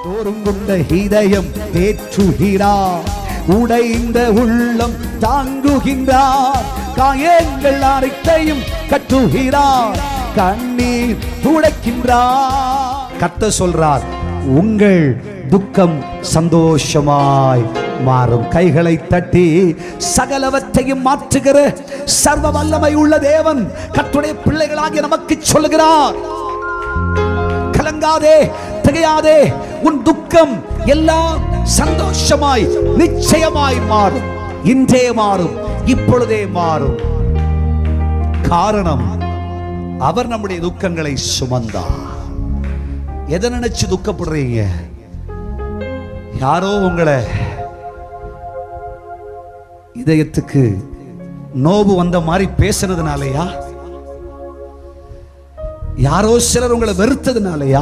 நொறுங்குண்ட இதயம் தேற்றுகிறார் உடைந்த உள்ளம் தாங்குகின்றார் காயங்கள் அனைத்தையும் கட்டுகிறார் கண்ணீர் துடைக்கின்றார் கத்த சொல்றார் உங்கள் துக்கம் சந்தோஷமாய் மாறும் கைகளை தட்டி சகலவற்றையும் மாற்றுகிற சர்வ வல்லமை உள்ள தேவன் கத்துடைய பிள்ளைகளாகிய நமக்கு சொல்லுகிறார் கலங்காதே திகையாதே உன் துக்கம் எல்லாம் சந்தோஷமாய் நிச்சயமாய் மாறும் இன்றே மாறும் இப்பொழுதே மாறும் காரணம் அவர் நம்முடைய துக்கங்களை சுமந்தார் எதை நினைச்சு துக்கப்படுறீங்க யாரோ உங்களை இதயத்துக்கு நோவு வந்த மாதிரி பேசுனதுனாலயா யாரோ சிலர் உங்களை வெறுத்ததுனாலயா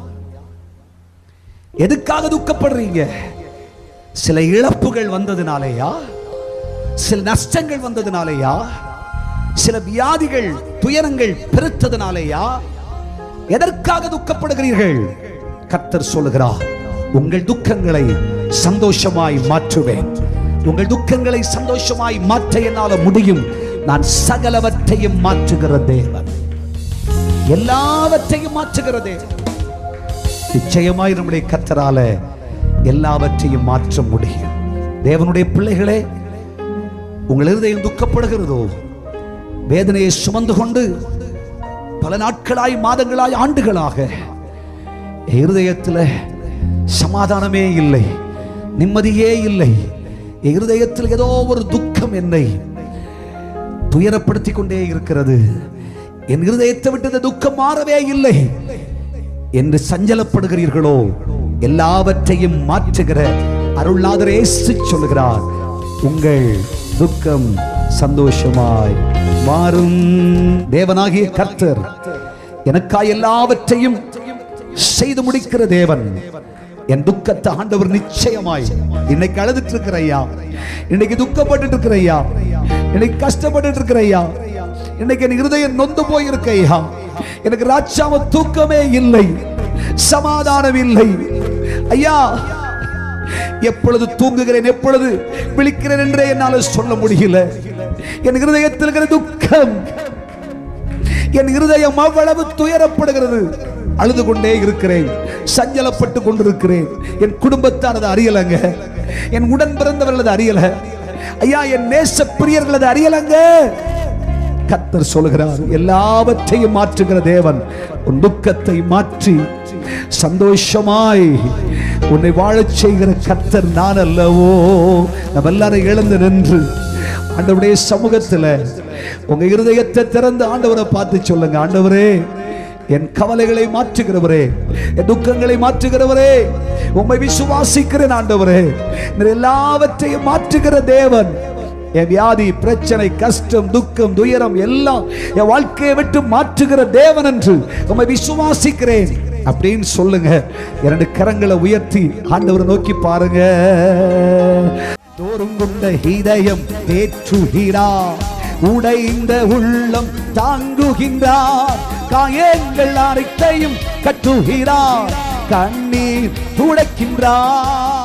எதுக்காக துக்கப்படுறீங்க சில இழப்புகள் வந்ததுனாலயா சில நஷ்டங்கள் வந்ததுனாலயா சில வியாதிகள் துயரங்கள் பெருத்ததுனாலயா எதற்காக துக்கப்படுகிறீர்கள் கர்த்தர் சொல்லுகிறார் உங்கள் துக்கங்களை சந்தோஷமாய் மாற்றுவேன் உங்கள் துக்கங்களை சந்தோஷமாய் மாற்ற என்னால முடியும் நான் சகலவற்றையும் மாற்றுகிற தேவன் எல்லாவற்றையும் மாற்றுகிற தேவன் நிச்சயமாய் நம்முடைய கத்தரால எல்லாவற்றையும் மாற்ற முடியும் தேவனுடைய பிள்ளைகளே உங்கள் இருதயம் துக்கப்படுகிறதோ வேதனையை சுமந்து கொண்டு பல நாட்களாய் மாதங்களாய் ஆண்டுகளாக இருதயத்தில் சமாதானமே இல்லை நிம்மதியே இல்லை என் இருதயத்தில் ஏதோ ஒரு துக்கம் என்னை துயரப்படுத்திக் கொண்டே இருக்கிறது என் இருதயத்தை விட்டு இந்த துக்கம் மாறவே இல்லை என்று சஞ்சலப்படுகிறீர்களோ எல்லாவற்றையும் மாற்றுகிற அருளாதர் இயேசு சொல்லுகிறார் உங்கள் துக்கம் சந்தோஷமாய் மாறும் தேவனாகிய கர்த்தர் எனக்காய் எல்லாவற்றையும் செய்து முடிக்கிற தேவன் என் துக்கத்தை ஆண்டவர் நிச்சயமாய் இன்னைக்கு அழுதுட்டு இருக்கிற ஐயா இன்னைக்கு துக்கப்பட்டு இருக்கிற ஐயா இன்னைக்கு கஷ்டப்பட்டு இருக்கிற ஐயா இன்னைக்கு என் இருதயம் நொந்து போயிருக்க ஐயா எனக்கு ராட்சாம தூக்கமே இல்லை சமாதானம் இல்லை ஐயா எப்பொழுது தூங்குகிறேன் எப்பொழுது விழிக்கிறேன் என்றே என்னால சொல்ல முடியல என் இருதயத்தில் இருக்கிற துக்கம் என் இருதயம் அவ்வளவு துயரப்படுகிறது அழுது கொண்டே இருக்கிறேன் சஞ்சலப்பட்டு கொண்டிருக்கிறேன் என் குடும்பத்தார் அதை அறியலங்க என் உடன் பிறந்தவர்கள் அதை அறியல ஐயா என் நேச பிரியர்கள் அதை அறியலங்க கத்தர் சொல்கிறார் எல்லாவற்றையும் மாற்றுகிற தேவன் உன் துக்கத்தை மாற்றி சந்தோஷமாய் உன்னை வாழச் செய்கிற கத்தர் நான் அல்லவோ நம்ம எல்லாரும் எழுந்து நின்று ஆண்டவருடைய சமூகத்துல உங்க இருதயத்தை திறந்து ஆண்டவரை பார்த்து சொல்லுங்க ஆண்டவரே என் கவலைகளை மாற்றுகிறவரே என் துக்கங்களை மாற்றுகிறவரே உம்மை விசுவாசிக்கிறேன் ஆண்டவரே நீர் எல்லாவற்றையும் மாற்றுகிற தேவன் என் வியாதி பிரச்சனை கஷ்டம் துக்கம் துயரம் எல்லாம் என் வாழ்க்கையை விட்டு மாற்றுகிற தேவன் என்று உம்மை விசுவாசிக்கிறேன் அப்படின்னு சொல்லுங்க இரண்டு கரங்களை உயர்த்தி ஆண்டவரை நோக்கி பாருங்க தோறுங்குண்ட இதயம் தேற்றுகிறார் உடைந்த உள்ளம் தாங்குகின்றார் காயங்கள் அனைத்தையும் கட்டுகிறார் கண்ணீர் துடைக்கின்றார்